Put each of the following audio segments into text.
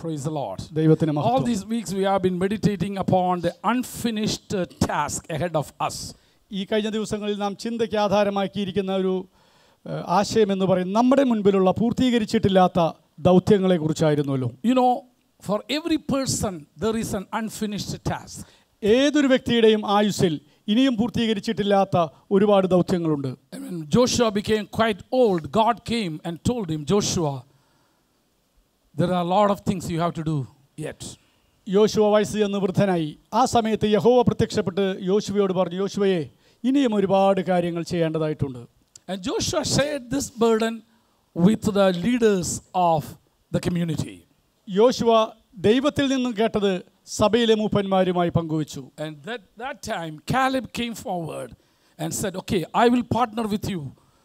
Praise the Lord. ദൈവത്തിന് All മഹത്വം these weeks we have been meditating upon the unfinished uh, task ahead of us. ഈ കഴിഞ്ഞ ദിവസങ്ങളിൽ നാം ചിന്തയ്ക്ക് ആധാരമാക്കിയിരിക്കുന്ന ഒരു ഏഹ്, ആശയം എന്ന് പറയുന്നത് നമ്മുടെ മുൻപിലുള്ള പൂർത്തീകരിച്ചിട്ടില്ലാത്ത ദൗത്യങ്ങളെ കുറിച്ചായിരുന്നല്ലോ You know, for every person there is an unfinished task. ഏതൊരു വ്യക്തിയുടെയും ആയുസ്സിൽ ഇനിയും പൂർത്തീകരിച്ചിട്ടില്ലാത്ത ഒരുപാട് ദൗത്യങ്ങളുണ്ട് And when Joshua became quite old, God came and told him, Joshua, there are a lot of things you have to do yet. യോശുവ വയസ്സ് എന്ന് വൃദ്ധനായി ആ സമയത്ത് യഹോവ പ്രത്യക്ഷപ്പെട്ട് യോശുവയോട് പറഞ്ഞു യോശുവയെ ഇനിയും ഒരുപാട് കാര്യങ്ങൾ ചെയ്യേണ്ടതായിട്ടുണ്ട് And Joshua shared this burden with the leaders of the community. യോശുവ ദൈവത്തിൽ നിന്നും കേട്ടത് സഭയിലെ മൂപ്പന്മാരുമായി പങ്കുവച്ചു And that, that time, Caleb came forward and said, Okay, I will partner with you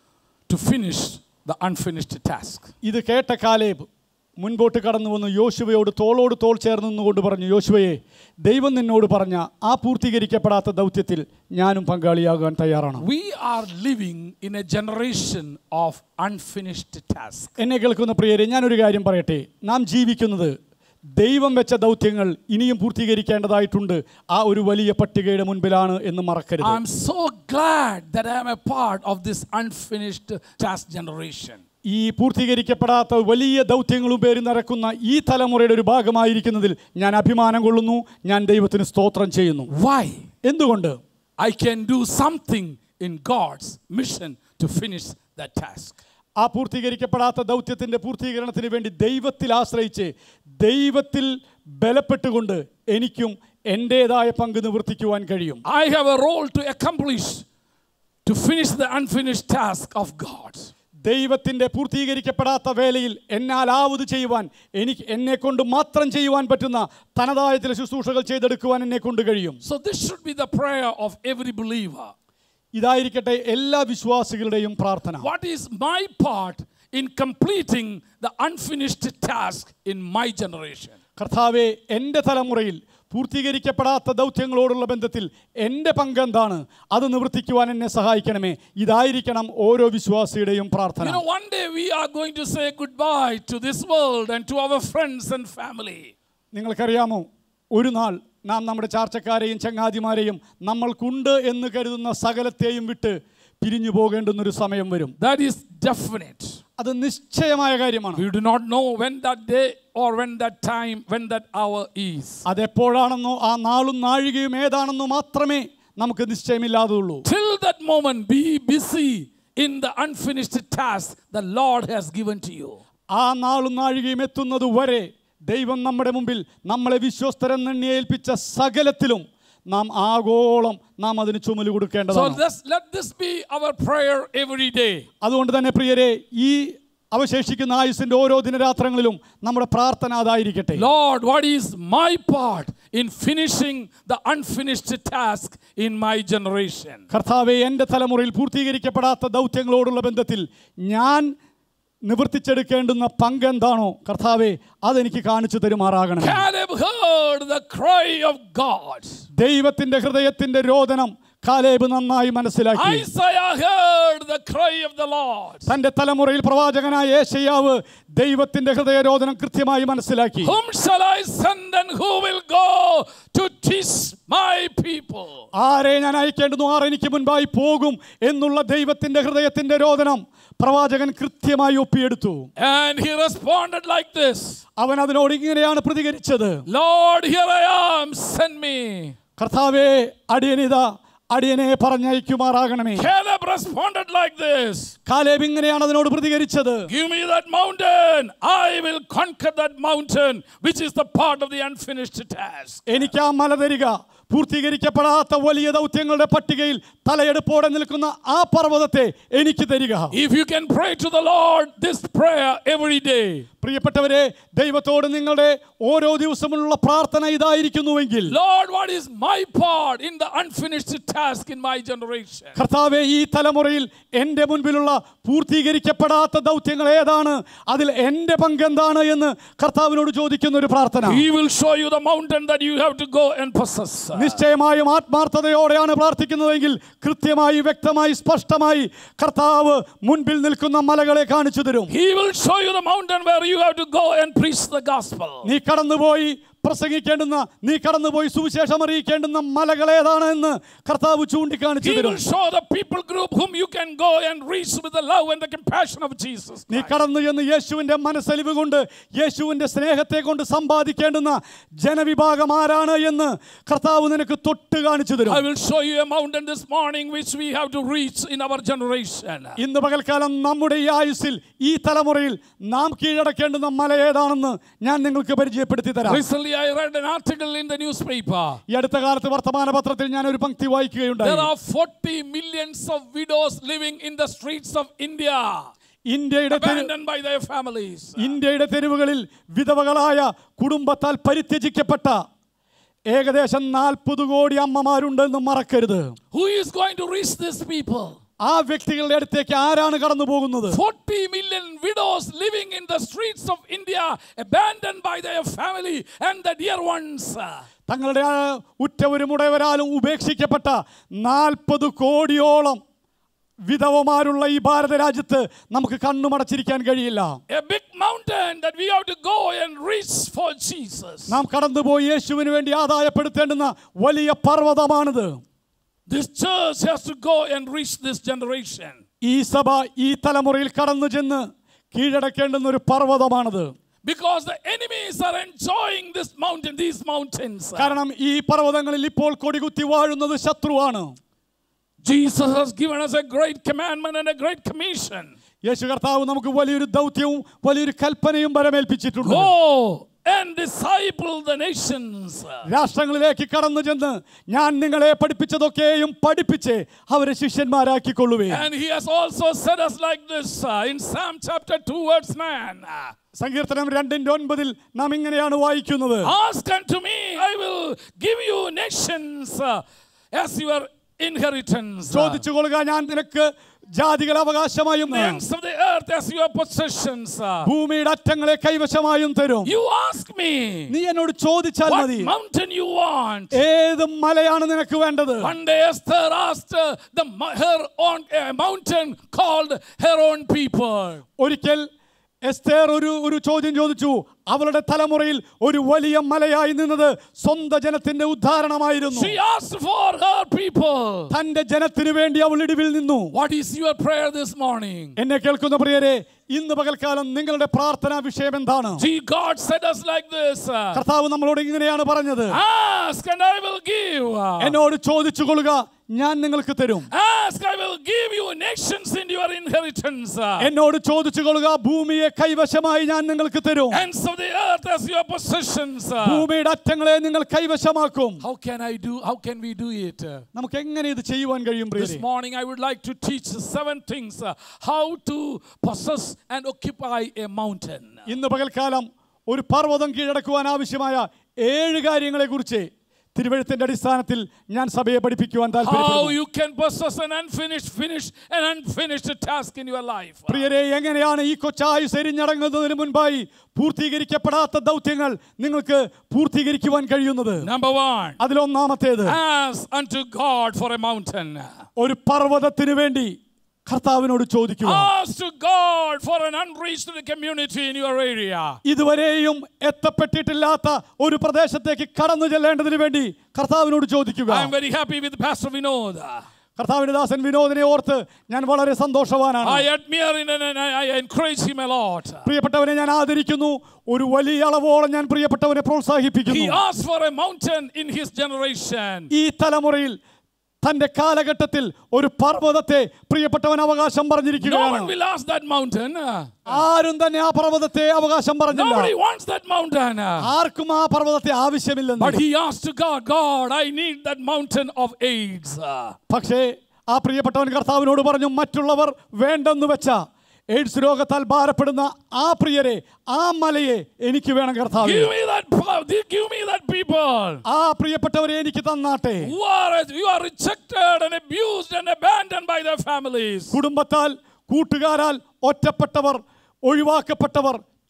to finish the unfinished task. ഇത് കേട്ട Caleb മുൻപോട്ട് കടന്നു വന്ന് യോശുവയോട് തോളോട് തോൾ ചേർന്ന് നിന്നുകൊണ്ട് പറഞ്ഞു യോശുവയെ ദൈവം നിന്നോട് പറഞ്ഞ ആ പൂർത്തീകരിക്കപ്പെടാത്ത ദൗത്യത്തിൽ ഞാനും പങ്കാളിയാകാൻ തയ്യാറാണ് We are living in a generation of unfinished tasks. എന്നെ കേൾക്കുന്ന പ്രിയരെ ഞാനൊരു കാര്യം പറയട്ടെ നാം ജീവിക്കുന്നത് ദൈവം വെച്ച ദൗത്യങ്ങൾ ഇനിയും പൂർത്തീകരിക്കേണ്ടതായിട്ടുണ്ട് ആ ഒരു വലിയ പട്ടികയുടെ മുൻപിലാണ് എന്ന് മറക്കരുത് I'm so glad that I am a part of this unfinished task generation. ഈ പൂർത്തീകരിക്കപ്പെടാത്ത വലിയ ദൗത്യങ്ങളും പേര് നടക്കുന്ന ഈ തലമുറയുടെ ഒരു ഭാഗമായിരിക്കുന്നതിൽ ഞാൻ അഭിമാനം കൊള്ളുന്നു ഞാൻ ദൈവത്തിന് സ്തോത്രം ചെയ്യുന്നു Why? എന്തുകൊണ്ട് I can do something in God's mission to finish that task. ആ പൂർത്തീകരിക്കപ്പെടാത്ത ദൗത്യത്തിന്റെ പൂർത്തീകരണത്തിന് വേണ്ടി ദൈവത്തിൽ ആശ്രയിച്ച് ദൈവത്തിൽ ബലപ്പെട്ടുകൊണ്ട് എനിക്കും എൻ്റെതായ പങ്ക് നിവർത്തിക്കുവാൻ കഴിയും I have a role to accomplish to finish the unfinished task of God. ദൈവത്തിന്റെ പൂർത്തീകരിക്കപ്പെടാത്ത വേലയിൽ എന്നാലാവത് ചെയ്യുവാൻ എനിക്ക് എന്നെ കൊണ്ട് മാത്രം ചെയ്യുവാൻ പറ്റുന്ന തനതായ ചില ശുശ്രൂഷകൾ ചെയ്തെടുക്കുവാൻ എന്നെ കൊണ്ട് കഴിയും So, this should be the prayer of every believer. ഇതായിരിക്കട്ടെ എല്ലാ വിശ്വാസികളുടെയും പ്രാർത്ഥന What is my part in completing the unfinished task in my generation? കർത്താവെ എൻ്റെ തലമുറയിൽ പൂർത്തീകരിക്കപ്പെടാത്ത ദൗത്യങ്ങളോടുള്ള ബന്ധത്തിൽ എൻ്റെ പങ്കെന്താണ് അത് നിവർത്തിക്കുവാൻ എന്നെ സഹായിക്കണമേ ഇതായിരിക്കണം ഓരോ വിശ്വാസിയുടെയും You പ്രാർത്ഥന know, one day we are going to say goodbye to this world and to our friends and family. നിങ്ങൾക്കറിയാമോ ഒരു നാൾ നാം നമ്മുടെ ചാർച്ചക്കാരെയും ചങ്ങാതിമാരെയും നമ്മൾക്കുണ്ട് എന്ന് കരുതുന്ന സകലത്തെയും വിട്ട് പിരിഞ്ഞു പോകേണ്ടുന്നൊരു സമയം വരും That is definite. അത് നിശ്ചയമായ കാര്യമാണ് We do not know when that day or when that time, when that hour is. അതെപ്പോഴാണെന്നോ ആ നാളും നാഴികയും ഏതാണെന്നോ മാത്രമേ നമുക്ക് നിശ്ചയമില്ലാതുള്ളൂ Till that moment, be busy in the unfinished task the Lord has given to you. ആ നാളും നാഴികയും എത്തുന്നത് വരെ ദൈവം നമ്മുടെ മുമ്പിൽ നമ്മളെ വിശ്വസ്തരെന്നെണ്ണി ഏൽപ്പിച്ച സകലത്തിലും നാം ആഗോളം നാം അതിന് ചുമല് So കൊടുക്കേണ്ടതാണ് let's, let this be our prayer every day. അതുകൊണ്ട് തന്നെ പ്രിയരെ ഈ അവശേഷിക്കുന്ന ആയുസിന്റെ ഓരോ ദിനരാത്രങ്ങളിലും നമ്മുടെ പ്രാർത്ഥന അതായിരിക്കട്ടെ Lord, what is my part in finishing the unfinished task in my generation? കർത്താവെ എൻ്റെ തലമുറയിൽ പൂർത്തീകരിക്കപ്പെടാത്ത ദൗത്യങ്ങളോടുള്ള ബന്ധത്തിൽ ഞാൻ നിവർത്തിച്ചെടുക്കേണ്ടുന്ന പങ്ക് എന്താണോ കർത്താവെ അതെനിക്ക് കാണിച്ചു തരുമാറാകണം Caleb heard the cry of God. ദൈവത്തിന്റെ ഹൃദയത്തിന്റെ രോദനം കാലേബ് നന്നായി മനസ്സിലാക്കി Isaiah heard the cry of the Lord. തന്റെ തലമുറയിൽ പ്രവാചകനായ ഏശയ്യാവ് ദൈവത്തിന്റെ ഹൃദയരോധനം കൃത്യമായി മനസ്സിലാക്കി Whom shall I send and who will go to teach my people? ആരെ ഞാൻ അയക്കേണ്ടുന്നു ആർ എനിക്ക് മുൻപായി പോകും എന്നുള്ള ദൈവത്തിന്റെ ഹൃദയത്തിന്റെ രോദനം പ്രവാചകൻ കൃത്യമായി ഒപ്പിയെടുത്തു And he responded like this അവൻ അതിനോട് ഇങ്ങനെയാണ് പ്രതികരിച്ചത് Lord, here I am, send me. കർത്താവേ അടിയനിത അടിയനെ പറഞ്ഞയക്കുമാറാകണമേ Caleb responded like this Caleb ഇങ്ങനെയാണ് അതിനോട് പ്രതികരിച്ചത് Give me that mountain. I will conquer that mountain, which is the part of the unfinished task. എനിക്ക് ആ മല തരിക പൂർത്തീകരിക്കപ്പെടാത്ത വലിയ ദൗത്യങ്ങളുടെ പട്ടികയിൽ തലയെടുപ്പോടെ നിൽക്കുന്ന ആ പർവ്വതത്തെ എനിക്ക് തരിക If you can pray to the Lord this prayer every day, പ്രിയപ്പെട്ടവരെ ദൈവത്തോട് നിങ്ങളുടെ ഓരോ ദിവസമുള്ള പ്രാർത്ഥന ഇതായിരിക്കുന്നുവെങ്കിൽ Lord, what is my part in the unfinished task in my generation? കർത്താവെ ഈ തലമുറയിൽ എൻ്റെ മുൻപിലുള്ള പൂർത്തീകരിക്കപ്പെടാത്ത ദൗത്യങ്ങൾ ഏതാണ് അതിൽ എൻ്റെ പങ്ക് എന്താണ് എന്ന് കർത്താവിനോട് ചോദിക്കുന്ന ഒരു പ്രാർത്ഥന He will show you the mountain that you have to go and possess. നിശ്ചയമായും ആത്മാർത്ഥതയോടെയാണ് പ്രാർത്ഥിക്കുന്നതെങ്കിൽ കൃത്യമായി വ്യക്തമായി സ്പഷ്ടമായി കർത്താവ് മുൻപിൽ നിൽക്കുന്ന മലകളെ കാണിച്ചു തരും He will show you the mountain where you you have to go and preach the gospel. നീ കടന്നുപോയി പ്രസംഗിക്കേണ്ടുന്ന നീ കടന്നുപോയി സുവിശേഷം അറിയിക്കേണ്ടുന്ന മലകൾ ഏതാണ് എന്ന് കർത്താവ് ചൂണ്ടിക്കാണിച്ചു He തരും will show the people group whom you can go and reach with the love and the compassion of Jesus. നീ Christ. കടന്നു ചെന്ന് യേശുവിന്റെ മനസ്സലിവ് കൊണ്ട് യേശുവിന്റെ സ്നേഹത്തെ കൊണ്ട് സമ്പാദിക്കേണ്ടുന്ന ജനവിഭാഗം ആരാണ് എന്ന് കർത്താവ് നിനക്ക് തൊട്ട് കാണിച്ചു I തരും will show you a mountain this morning which we have to reach in our generation. ഇന്ന് പകൽക്കാലം നമ്മുടെ ഈ ആയുസ്സിൽ ഈ തലമുറയിൽ നാം കീഴടക്കേണ്ടുന്ന മല ഏതാണെന്ന് ഞാൻ നിങ്ങൾക്ക് പരിചയപ്പെടുത്തി തരാം Recently, I read an article in the newspaper. ഈ അടുത്ത കാലത്ത് വർത്തമാന പത്രത്തിൽ ഞാൻ ഒരു പങ്ക്തി വായിക്കുകയുണ്ടായി There are 40 millions of widows living in the streets of India, ഇന്ത്യയുടെ തെരു- abandoned by their families. ഇന്ത്യയുടെ തെരുവുകളിൽ വിധവകളായ കുടുംബത്താൽ പരിത്യജിക്കപ്പെട്ട ഏകദേശം നാൽപ്പത് കോടി അമ്മമാരുണ്ടെന്ന് മറക്കരുത് Who is going to reach these people? ആ വ്യക്തികളുടെ അടുത്തേക്ക് ആരാണ് കടന്നു പോകുന്നത് 40 million widows living in the streets of India, abandoned by their family and the dear ones. തങ്ങളുടെ ആ ഉറ്റവരും ഉടയവരാലും ഉപേക്ഷിക്കപ്പെട്ട നാൽപ്പത് കോടിയോളം വിധവമാരുള്ള ഈ ഭാരത രാജ്യത്ത് നമുക്ക് കണ്ണുമടച്ചിരിക്കാൻ കഴിയില്ല A big mountain that we have to go and reach for Jesus. നാം കടന്നുപോയി യേശുവിന് വേണ്ടി ആദായപ്പെടുത്തേണ്ടുന്ന വലിയ പർവ്വതമാണിത് This church has to go and reach this generation. ഈ സഭ ഈ തലമുറയിൽ കടന്നു ചെന്ന് കീഴടക്കേണ്ടുന്ന ഒരു പർവ്വതമാണിത് Because the enemies are enjoying this mountain, these mountains. കാരണം ഈ പർവ്വതങ്ങളിൽ ഇപ്പോൾ കൊടികുത്തി വാഴുന്നത് ശത്രുവാണ് Jesus has given us a great commandment and a great commission. യേശു കർത്താവ് നമുക്ക് വലിയൊരു ദൗത്യവും വലിയൊരു കൽപ്പനയും പരമേൽപ്പിച്ചിട്ടുണ്ട് Go and disciple the nations. രാഷ്ട്രങ്ങളിലേക്ക് കടന്നു ചെന്ന് ഞാൻ നിങ്ങളെ പഠിപ്പിച്ചതൊക്കെയും പഠിപ്പിച്ച് അവരെ ശിഷ്യന്മാരാക്കിക്കൊള്ളുവേ And he has also said us like this uh, in Psalm chapter 2, verse 9. സങ്കീർത്തനം രണ്ടിന്റെ ഒൻപതിൽ നാം ഇങ്ങനെയാണ് വായിക്കുന്നത് Ask unto me, I will give you nations uh, as your inheritance. ചോദിച്ചു കൊള്ളുക ഞാൻ നിനക്ക് ജാതികൾ അവകാശമായും The ends of the earth as your possessions. ഭൂമിയുടെ അറ്റങ്ങളെ കൈവശമായും തരും You ask me നീ എന്നോട് ചോദിച്ചാൽ what മതി mountain you want. ഏത് മലയാണ് നിനക്ക് വേണ്ടത് One day Esther asked uh, the, mo- her own uh, mountain called her own people. ഒരിക്കൽ എസ്തേർ ഒരു ഒരു ചോദ്യം ചോദിച്ചു അവളുടെ തലമുറയിൽ ഒരു വലിയ മലയായി നിന്നത് സ്വന്തം ജനത്തിന്റെ ഉദ്ധാരണമായിരുന്നു She asked for her people. തന്റെ ജനത്തിനു വേണ്ടി അവൾ ഇടിവിൽ നിന്നു What is your prayer this morning? എന്നെ കേൾക്കുന്ന പ്രിയരെ ഇന്ന് പകൽക്കാലം നിങ്ങളുടെ പ്രാർത്ഥനാ വിഷയം എന്താണ് See, God said us like this uh, കർത്താവ് നമ്മളോട് ഇങ്ങനെയാണ് പറഞ്ഞത് Ask and I will give. എന്നോട് ചോദിച്ചു കൊള്ളുക ഞാൻ നിങ്ങൾക്ക് തരും Ask, I will give you nations in your inheritance. എന്നോട് ചോദിച്ചു കൊള്ളുക ഭൂമിയെ കൈവശമായി ഞാൻ നിങ്ങൾക്ക് തരും Ends of the earth as your possessions. ഭൂമിയുടെ അറ്റങ്ങളെ നിങ്ങൾ കൈവശമാക്കും How can I do? How can we do it? നമുക്ക് എങ്ങനെ ഇത് ചെയ്യുവാൻ കഴിയും This പ്രിയരെ morning, I would like to teach seven things uh, how to possess and occupy a mountain. ഇന്ന് പകൽക്കാലം ഒരു പർവ്വതം കീഴടക്കുവാൻ ആവശ്യമായ ഏഴ് കാര്യങ്ങളെ കുറിച്ച് തിരുവഴുത്തിന്റെ അടിസ്ഥാനത്തിൽ ഞാൻ സഭയെ പഠിപ്പിക്കുവാൻ How താല്പര്യപ്പെടുന്നു you can possess an unfinished, finish an unfinished task in your life. പ്രിയരെ എങ്ങനെയാണ് ഈ കൊച്ചായുസ് എരിഞ്ഞടങ്ങുന്നതിന് മുൻപായി പൂർത്തീകരിക്കപ്പെടാത്ത ദൗത്യങ്ങൾ നിങ്ങൾക്ക് പൂർത്തീകരിക്കുവാൻ കഴിയുന്നത് Number one, അതിലൊന്നാമത്തേത് ask unto God for a mountain. ഒരു പർവ്വതത്തിന് വേണ്ടി കർത്താവിനോട് ചോദിക്കുക Ask to God for an unreached community in your area. ഇതുവരെയും എത്തപ്പെട്ടിട്ടില്ലാത്ത ഒരു പ്രദേശത്തേക്ക് കടന്നു ചെല്ലേണ്ടതിന് വേണ്ടി കർത്താവിനോട് ചോദിക്കുക I am very happy with Pastor Vinod. കർത്താവിന്റെ ദാസൻ വിനോദിനെ ഓർത്ത് ഞാൻ വളരെ സന്തോഷവാനാണ് I admire him and I I encourage him a lot. പ്രിയപ്പെട്ടവനെ ഞാൻ ആദരിക്കുന്നു ഒരു വലിയ അളവോളം ഞാൻ പ്രിയപ്പെട്ടവനെ He പ്രോത്സാഹിപ്പിക്കുന്നു asked for a mountain in his generation. ഈ തലമുറയിൽ തന്റെ കാലഘട്ടത്തിൽ ഒരു പർവ്വതത്തെ പ്രിയപ്പെട്ടവൻ അവകാശം No one പറഞ്ഞിരിക്കുകയാണ് will ask that mountain. ആരും തന്നെ ആ പർവ്വതത്തെ അവകാശം പറഞ്ഞില്ല Nobody wants that mountain. ആർക്കും ആ പർവ്വതത്തെ ആവശ്യമില്ലെന്ന് But he asked to God, God, I need that mountain of AIDS. പക്ഷേ ആ പ്രിയപ്പെട്ടവൻ കർത്താവിനോട് പറഞ്ഞു മറ്റുള്ളവർ വേണ്ടെന്ന് വെച്ച എയ്ഡ്സ് രോഗത്താൽ ഭാരപ്പെടുന്ന ആ പ്രിയരെ ആ മലയെ എനിക്ക് വേണം കർത്താവ് Give me that power. Give me that people. ആ പ്രിയപ്പെട്ടവരെ എനിക്ക് തന്നാട്ടെ Who are, you are rejected and abused and abandoned by their families. കുടുംബത്താൽ കൂട്ടുകാരാൽ ഒറ്റപ്പെട്ടവർ ഒഴിവാക്കപ്പെട്ടവർ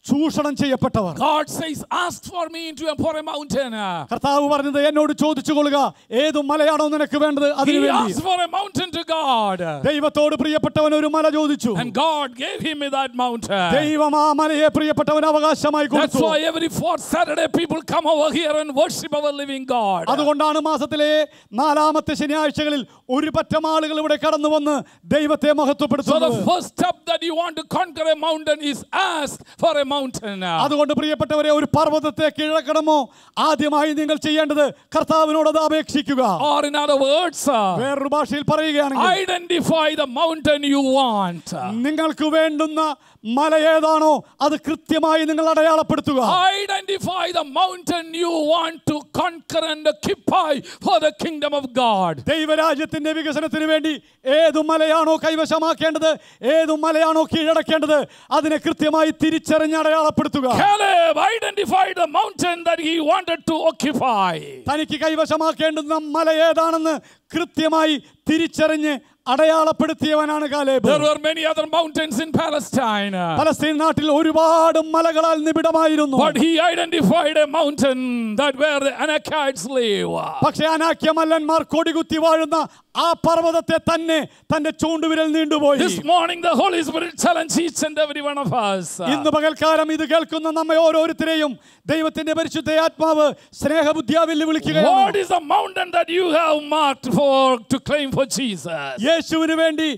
ചൂഷണം ചെയ്യപ്പെട്ടവർ God says, Ask for me into a, for a mountain. കർത്താവ് പറഞ്ഞത് എന്നോട് ചോദിച്ചു കൊള്ളുക ഏതു മലയാണോ നിനക്ക് വേണ്ടത് He അതിനു വേണ്ടി asked for a mountain to God. ദൈവത്തോട് പ്രിയപ്പെട്ടവൻ ഒരു മല ചോദിച്ചു And God gave him that mountain. ദൈവം ആ മലയെ പ്രിയപ്പെട്ടവൻ അവകാശമായി That's കൊടുത്തു why every fourth Saturday people come over here and worship our living God. അതുകൊണ്ടാണ് മാസത്തിലെ നാലാമത്തെ ശനിയാഴ്ചകളിൽ ഒരു പറ്റം ആളുകൾ ഇവിടെ കടന്നു വന്ന് ദൈവത്തെ So the മഹത്വപ്പെടുത്തുന്നത് first step that you want to conquer a mountain is ask for a mountain. അതുകൊണ്ട് പ്രിയപ്പെട്ടവരെ ഒരു പർവ്വതത്തെ കീഴടക്കണമോ ആദ്യമായി നിങ്ങൾ ചെയ്യേണ്ടത് കർത്താവിനോട് അത് അപേക്ഷിക്കുക Or in other words, uh, വേറൊരു ഭാഷയിൽ പറയുകയാണെങ്കിൽ identify the mountain you want. നിങ്ങൾക്ക് വേണ്ടുന്ന മല ഏതാണോ അത് കൃത്യമായി നിങ്ങൾ അടയാളപ്പെടുത്തുക Identify the mountain you want to conquer and occupy for the kingdom of God. ദൈവരാജ്യത്തിന്റെ വികസനത്തിന് വേണ്ടി ഏതു മലയാണോ കൈവശമാക്കേണ്ടത് ഏതു മലയാണോ കീഴടക്കേണ്ടത് അതിനെ കൃത്യമായി തിരിച്ചറിഞ്ഞ് അടയാളപ്പെടുത്തുക Caleb identified the mountain that he wanted to occupy. തനിക്ക് കൈവശമാക്കേണ്ടുന്ന മല ഏതാണെന്ന് കൃത്യമായി തിരിച്ചറിഞ്ഞ് അടയാളപ്പെടുത്തിയവനാണ് Caleb There were many other mountains in Palestine. പലസ്തീൻ നാട്ടിൽ ഒരുപാട് മലകളാൽ നിബിഡമായിരുന്നു But he identified a mountain that where the Anakites live. പക്ഷേ അനാക്യമല്ലന്മാർ കൊടികുത്തി വാഴുന്ന ആ പർവ്വതത്തെ തന്നെ തന്റെ ചൂണ്ടുവിരൽ നീണ്ടുപോയി This morning, the Holy Spirit challenged each and every one of us. ഇന്ന് പകൽക്കാലം ഇത് കേൾക്കുന്ന നമ്മെ ഓരോരുത്തരെയും ദൈവത്തിന്റെ പരിശുദ്ധയാത്മാവ് സ്നേഹബുദ്ധിയാവിൽ What വിളിക്കുകയാണ് is the mountain that you have marked for to claim for Jesus? യേശുവിന് വേണ്ടി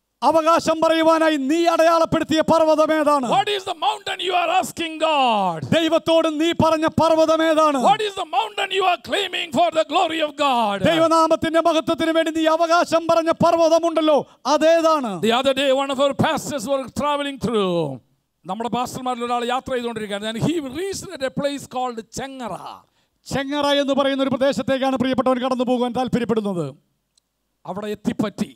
അവകാശം പറയുവാനായി നീ അടയാളപ്പെടുത്തിയ പർവ്വതം ഏതാണ് What is the mountain you are asking God? ദൈവത്തോട് നീ പറഞ്ഞ പർവ്വതം ഏതാണ് What is the mountain you are claiming for the glory of God? ദൈവനാമത്തിന്റെ മഹത്വത്തിന് വേണ്ടി നീ അവകാശം പറഞ്ഞ പർവ്വതമുണ്ടല്ലോ അതേതാണ് The other day, one of our pastors were traveling through. നമ്മുടെ പാസ്റ്റർമാരിൽ ഒരാൾ യാത്ര ചെയ്തുകൊണ്ടിരിക്കുകയാണ് and he reached at a place called Chengara Chengara എന്ന് പറയുന്ന ഒരു പ്രദേശത്തേക്കാണ് പ്രിയപ്പെട്ടവൻ കടന്നു പോകാൻ താല്പര്യപ്പെടുന്നത് അവിടെ എത്തിപ്പറ്റി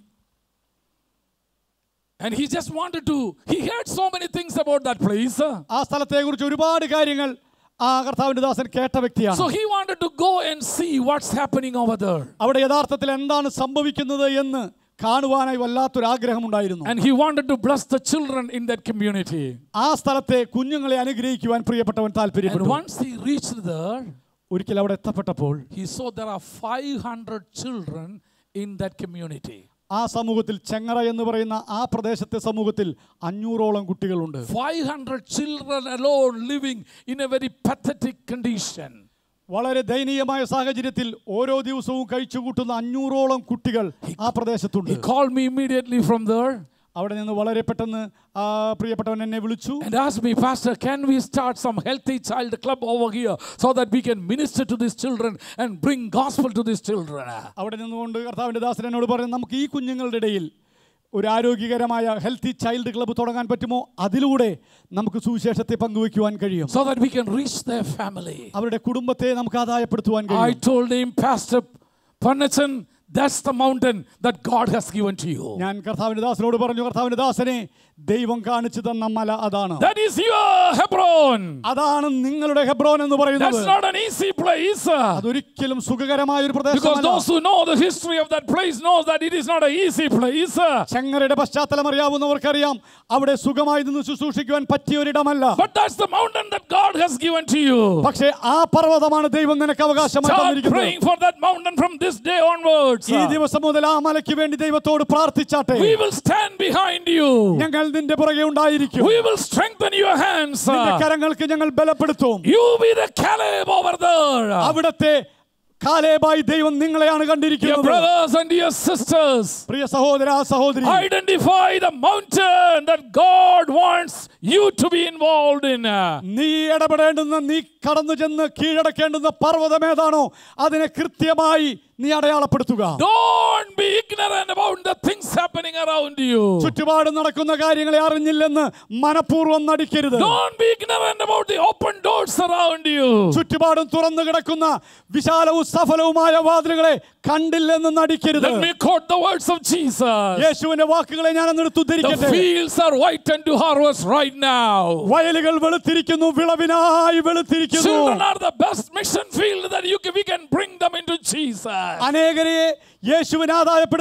and he just wanted to he heard so many things about that place ആ സ്ഥലത്തെക്കുറിച്ച് ഒരുപാട് കാര്യങ്ങൾ ആ കർത്താവിന്റെ ദാസൻ കേട്ട വ്യക്തിയാണ് so he wanted to go and see what's happening over there അവിടെ യഥാർത്ഥത്തിൽ എന്താണ് സംഭവിക്കുന്നത് എന്ന് കാണുവാനായി വല്ലാത്തൊരു ആഗ്രഹമുണ്ടായിരുന്നു and he wanted to bless the children in that community ആ സ്ഥലത്തെ കുഞ്ഞുങ്ങളെ അനുഗ്രഹിക്കുവാൻ പ്രിയപ്പെട്ടവൻ and താല്പര്യപ്പെട്ടു once he reached there ഒരിക്കൽ അവിടെ എത്തപ്പെട്ടപ്പോൾ he saw there are 500 children in that community ആ സമൂഹത്തിൽ ചെങ്ങറ എന്ന് പറയുന്ന ആ പ്രദേശത്തെ സമൂഹത്തിൽ അഞ്ഞൂറോളം കുട്ടികളുണ്ട് 500 children alone living in a very pathetic condition. വളരെ ദയനീയമായ സാഹചര്യത്തിൽ ഓരോ ദിവസവും കഴിച്ചുകൂട്ടുന്ന അഞ്ഞൂറോളം കുട്ടികൾ ആ പ്രദേശത്തുണ്ട് He called me immediately from there അവിടെ നിന്ന് വളരെ പെട്ടെന്ന് ആ പ്രിയപ്പെട്ടവൻ എന്നെ വിളിച്ചു and asked me, Pastor, can we start some healthy child club over here so that we can minister to these children and bring gospel to these children? അവിടെ നിന്നുകൊണ്ട് കർത്താവിൻ്റെ ദാസൻ എന്നോട് പറഞ്ഞു നമുക്ക് ഈ കുഞ്ഞുങ്ങളുടെ ഇടയിൽ ഒരു ആരോഗ്യകരമായ ഹെൽത്തി ചൈൽഡ് ക്ലബ്ബ് തുടങ്ങാൻ പറ്റുമോ അതിലൂടെ നമുക്ക് സുവിശേഷത്തെ പങ്കുവയ്ക്കുവാൻ കഴിയും So that we can reach their family. അവരുടെ കുടുംബത്തെ നമുക്ക് ആദായപ്പെടുത്തുവാൻ I കഴിയും told him, Pastor Pannachan, that's the mountain that God has given to you. ഞാൻ കർത്താവിൻ്റെ ദാസനോട് പറഞ്ഞു കർത്താവിൻ്റെ ദാസനെ ദൈവം കാണിച്ചു തന്ന മല അതാണ് That is your Hebron. അതാണ് നിങ്ങളുടെ ഹെബ്രോൻ എന്ന് പറയുന്നത് That's not an easy place. അതൊരിക്കലും സുഖകരമായ ഒരു Because പ്രദേശമല്ല those who know the history of that place knows that it is not an easy place. ചെങ്ങരയുടെ പശ്ചാത്തലം അറിയാവുന്നവർക്കറിയാം അവിടെ സുഖമായി നിന്ന് ശുശ്രൂഷിക്കുവാൻ പറ്റിയ ഒരിടമല്ല But that's the mountain that God has given to you. പക്ഷേ ആ പർവ്വതമാണ് ദൈവം നിനക്ക് അവകാശമായി Start തന്നിരിക്കുന്നത് praying for that mountain from this day onwards. ഈ ദിവസം മുതൽ ആ മലയ്ക്ക് വേണ്ടി ദൈവത്തോട് പ്രാർത്ഥിച്ചാട്ടെ We will stand behind you. ഞങ്ങൾ നിന്റെ പുറകെ ഉണ്ടായിരിക്കും We will strengthen your hands. നിന്റെ കരങ്ങൾക്ക് ഞങ്ങൾ ബലപ്പെടുത്തും You be the Caleb over there. അവിടത്തെ കാലേബായി ദൈവം നിങ്ങളെയാണ് Dear കണ്ടിരിക്കുന്നത് brothers and dear sisters, പ്രിയ സഹോദര സഹോദരി identify the mountain that God wants you to be involved in. നീ ഇടപെടേണ്ടുന്ന നീ കടന്നു ചെന്ന് കീഴടക്കേണ്ടുന്ന പർവ്വതം ഏതാണോ അതിനെ കൃത്യമായി നീ അടയാളപ്പെടുത്തുക Don't be ignorant about the things happening around you. ചുറ്റുപാട് നടക്കുന്ന കാര്യങ്ങളെ അറിഞ്ഞില്ലെന്ന് മനഃപൂർവ്വം നടിക്കരുത് Don't be ignorant about the open doors around you. ചുറ്റുപാടും തുറന്നു കിടക്കുന്ന വിശാലവും സഫലവുമായ വാതിലുകളെ കണ്ടില്ലെന്ന് നടിക്കരുത് Let me quote the words of Jesus. യേശുവിന്റെ വാക്കുകളെ ഞാൻ എന്നിട്ട് The ഉദ്ധരിക്കട്ടെ fields are white unto harvest right now. വയലുകൾ വെളുത്തിരിക്കുന്നു വിളവിനായി വെളുത്തിരിക്കുന്നു Children are the best mission field that you can, we can bring them into Jesus. അനേകരെ യേശുവിനെ ആദായപ്പെടുത്തി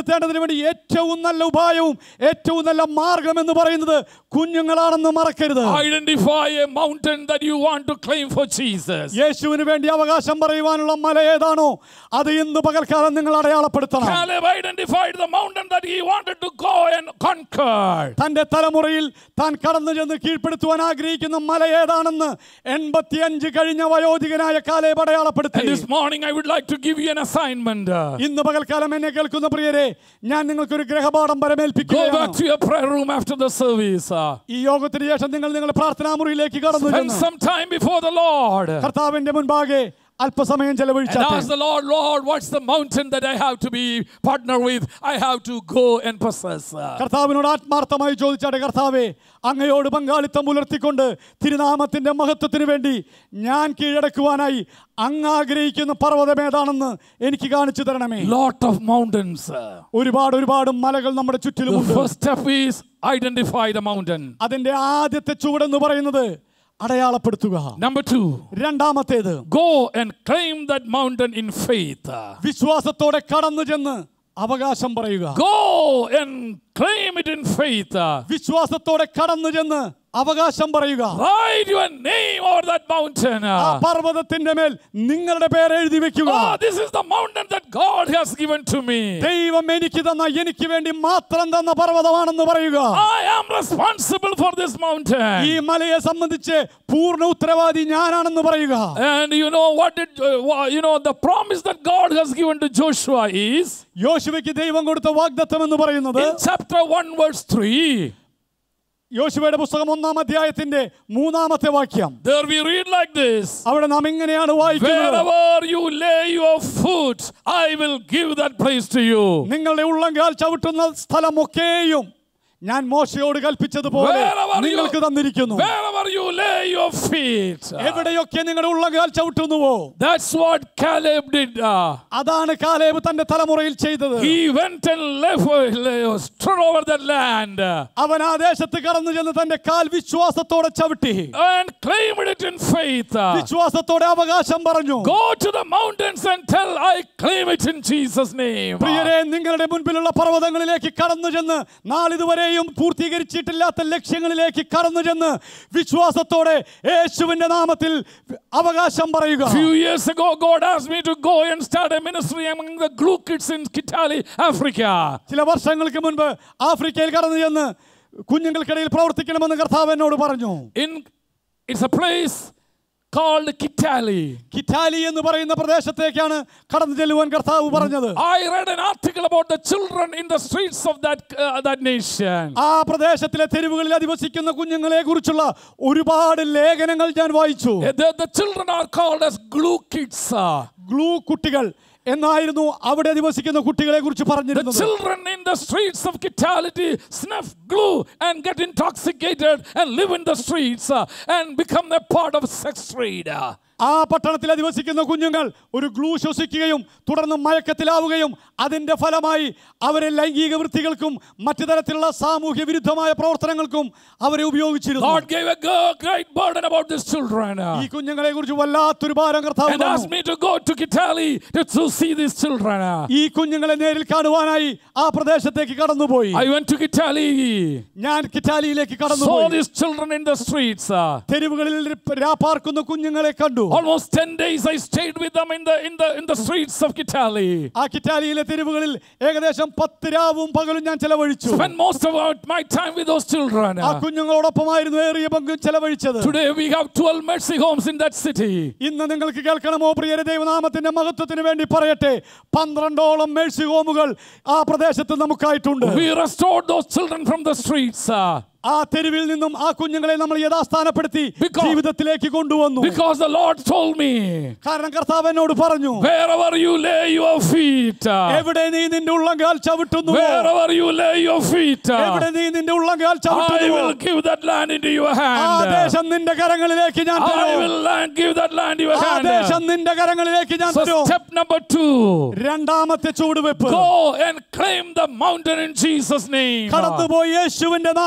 രക്ഷപ്പെടുത്തേണ്ടതിന് വേണ്ടി ഏറ്റവും നല്ല ഉപായവും ഏറ്റവും നല്ല മാർഗം എന്ന് പറയുന്നത് കുഞ്ഞുങ്ങളാണെന്ന് മറക്കരുത് Identify a mountain that you want to claim for Jesus. യേശുവിന് വേണ്ടി അവകാശം പറയുവാനുള്ള മല ഏതാണോ അത് ഇന്ന് പകൽക്കാലം നിങ്ങൾ അടയാളപ്പെടുത്തണം Caleb identified the mountain that he wanted to go and conquer. തന്റെ തലമുറയിൽ താൻ കടന്നു ചെന്ന് കീഴ്പ്പെടുത്തുവാൻ ആഗ്രഹിക്കുന്ന മല ഏതാണെന്ന് എൺപത്തിയഞ്ച് കഴിഞ്ഞ വയോധികനായ കാലേബ് അടയാളപ്പെടുത്തി And this morning, I would like to give you an assignment. ഇന്ന് പകൽക്കാലം എന്നെ കേൾക്കുന്ന പ്രിയരെ ഞാൻ നിങ്ങൾക്കൊരു ഗ്രഹപാഠം Go back പരമേൽപ്പിക്കുകയാണ് to your prayer room after the service. ഈ യോഗത്തിന് ശേഷം നിങ്ങൾ നിങ്ങളുടെ പ്രാർത്ഥനാ മുറിയിലേക്ക് കടന്നു Spend ചെന്ന് some time before the Lord. കർത്താവിന്റെ മുൻപാകെ അല്പസമയം And ചെലവഴിച്ചാൽ ask the Lord, Lord, what's the mountain that I have to be partner with? I have to go and possess. കർത്താവിനോട് ആത്മാർത്ഥമായി ചോദിച്ചാട്ടെ കർത്താവേ അങ്ങയോട് പങ്കാളിത്തം പുലർത്തിക്കൊണ്ട് തിരുനാമത്തിന്റെ മഹത്വത്തിന് വേണ്ടി ഞാൻ കീഴടക്കുവാനായി അങ്ങ് ആഗ്രഹിക്കുന്ന പർവ്വതം ഏതാണെന്ന് എനിക്ക് കാണിച്ചു തരണമേ Lot of mountains. ഒരുപാട് ഒരുപാട് മലകൾ നമ്മുടെ The ചുറ്റിലുമുണ്ട് first step is identify the mountain. അതിന്റെ ആദ്യത്തെ ചുവടെന്ന് പറയുന്നത് അടയാളപ്പെടുത്തുക Number two, രണ്ടാമത്തേത് go and claim that mountain in faith. വിശ്വാസത്തോടെ കടന്നു ചെന്ന് അവകാശം പറയുക Go and claim it in faith. വിശ്വാസത്തോടെ കടന്നു ചെന്ന് അവകാശം പറയുക Write your name over that mountain. ആ പർവ്വതത്തിന്റെ മേൽ നിങ്ങളുടെ പേര് എഴുതി വെക്കുക Oh, this is the mountain that God has given to me. ദൈവം എനിക്ക് തന്ന എനിക്ക് വേണ്ടി മാത്രം tന്ന പർവ്വതമാണെന്ന് പറയുക I am responsible for this ഈ mountain. മലയെ സംബന്ധിച്ച് പൂർണ്ണ ഉത്തരവാദി ഞാനാണെന്ന് പറയുക And you know what did uh, wha- you know the promise that God has given to Joshua is യോശുവയ്ക്ക് ദൈവം കൊടുത്ത വാഗ്ദത്തം എന്ന് പറയുന്നത് in chapter 1 verse 3 യോശുവയുടെ പുസ്തകം ഒന്നാം അധ്യായത്തിന്റെ മൂന്നാമത്തെ വാക്യം there we read like this അവിടെ നാം ഇങ്ങനെയാണ് വായിക്കുന്നത് wherever you lay your foot I will give that place to you നിങ്ങളുടെ ഉള്ളങ്കാൽ ചവിട്ടുന്ന സ്ഥലമൊക്കെയും ഞാൻ മോശയോട് കൽപ്പിച്ചതുപോലെ Wherever you- നിങ്ങൾക്ക് തന്നിരിക്കുന്നു wherever you lay your feet എവിടെയൊക്കെ നിങ്ങളുടെ ഉള്ളങ്കാൽ ചവിട്ടുന്നുവോ that's what Caleb did uh, അതാണ് കാലേബ് തന്റെ തലമുറയിൽ ചെയ്തത് he went and left uh, stood over that land uh, അവൻ ആ ദേശത്ത് കടന്നു ചെന്ന് തന്റെ കാൽ വിശ്വാസത്തോടെ ചവിട്ടി and claimed it in faith uh, വിശ്വാസത്തോടെ അവകാശം പറഞ്ഞു Go to the mountains and tell, I claim it in Jesus' name. പ്രിയരെ നിങ്ങളുടെ മുൻപിലുള്ള പർവ്വതങ്ങളിലേക്ക് കടന്നു ചെന്ന് നാളിതുവരെയും പൂർത്തീകരിച്ചിട്ടില്ലാത്ത ലക്ഷ്യങ്ങളിലേക്ക് കടന്നു ചെന്ന് വിശ്വാസത്തോടെ യേശുവിന്റെ നാമത്തിൽ അവകാശം പറയുക Few years ago, God asked me to go and start a ministry among the glue kids in Kitale, Africa. ചില വർഷങ്ങൾക്ക് മുൻപ് ആഫ്രിക്കയിൽ കടന്നു ചെന്ന് കുഞ്ഞുങ്ങൾക്കിടയിൽ പ്രവർത്തിക്കണമെന്ന് കർത്താവ് എന്നോട് പറഞ്ഞു In it's a place called Kitale. കിറ്റാലി എന്ന് പറയുന്ന പ്രദേശത്തേക്കാണ് കടന്നു ചെല്ലുവാൻ കർത്താവ് പറഞ്ഞത് I read an article about the children in the streets of that uh, that nation. ആ പ്രദേശത്തിലെ തെരുവുകളിൽ അധിവസിക്കുന്ന കുഞ്ഞുങ്ങളെ കുറിച്ചുള്ള ഒരുപാട് ലേഖനങ്ങൾ ഞാൻ വായിച്ചു The, the children are called as glue kids. uh. Glue കുട്ടികൾ എന്നായിരുന്നു അവിടെ അധിവസിക്കുന്ന കുട്ടികളെ കുറിച്ച് The പറഞ്ഞിരുന്നത് children in the streets of Kitality snuff glue and get intoxicated and live in the streets uh, and become a part of sex trade. uh. ആ പട്ടണത്തിൽ അധിവസിക്കുന്ന കുഞ്ഞുങ്ങൾ ഒരു ഗ്ലൂ ശ്വസിക്കുകയും തുടർന്ന് മയക്കത്തിലാവുകയും അതിന്റെ ഫലമായി അവരെ ലൈംഗിക വൃത്തികൾക്കും മറ്റു തരത്തിലുള്ള സാമൂഹ്യ വിരുദ്ധമായ പ്രവർത്തനങ്ങൾക്കും അവരെ ഉപയോഗിച്ചിരുന്നു God gave a g- great burden about these children uh, ഈ കുഞ്ഞുങ്ങളെ കുറിച്ച് വല്ലാത്തൊരു ഭാരം കർത്താവ് and asked തന്നു. me to go to Kitale to, to see these children. uh. ഈ കുഞ്ഞുങ്ങളെ നേരിൽ കാണുവാനായി ആ പ്രദേശത്തേക്ക് കടന്നുപോയി I went to Kitale, ഞാൻ കിറ്റാലിയിലേക്ക് saw കടന്നുപോയി these children in the streets. uh. തെരുവുകളിൽ രാപ്പാർക്കുന്ന കുഞ്ഞുങ്ങളെ കണ്ടു Almost 10 days I stayed with them in the in the in the streets of Kitale. ആ കിറ്റാലിയിലെ തെരുവുകളിൽ ഏകദേശം പത്ത് രാവും പകലും ഞാൻ ചെലവഴിച്ചു Spent most of our- my time with those children. ആ കുഞ്ഞുങ്ങളോടൊപ്പമായിരുന്നു ഏറിയ പങ്കും ചെലവഴിച്ചത് Today we have 12 mercy homes in that city. ഇന്ന് നിങ്ങൾക്ക് കേൾക്കണമോ പ്രിയരെ ദൈവനാമത്തിന്റെ മഹത്വത്തിന് വേണ്ടി പറയട്ടെ പന്ത്രണ്ടോളം മേഴ്സി ഹോമുകൾ ആ പ്രദേശത്ത് നമുക്കായിട്ടുണ്ട് We restored those children from the streets uh, ആ തെരുവിൽ നിന്നും ആ കുഞ്ഞുങ്ങളെ നമ്മൾ യഥാസ്ഥാനപ്പെടുത്തി Because- ജീവിതത്തിലേക്ക് കൊണ്ടുവന്നു because the Lord told me, കാരണം കർത്താവ് എന്നോട് പറഞ്ഞു wherever you lay your feet, uh, എവിടെ നീ നിന്റെ ഉള്ളങ്കാൽ ചവിട്ടുന്നു wherever you lay your feet, uh, എവിടെ നീ നിന്റെ ഉള്ളങ്കാൽ I ചവിട്ടുന്നു will give that land into your ആ hand. ദേശം നിന്റെ കരങ്ങളിലേക്ക് ഞാൻ I തരും will land, give that land into your ആ hand. ദേശം നിന്റെ കരങ്ങളിലേക്ക് ഞാൻ So തരും step number two, രണ്ടാമത്തെ ചുവടുവെപ്പ് go and claim the mountain in Jesus' name. കടന്നുപോയി യേശുവിന്റെ നാമത്തിൽ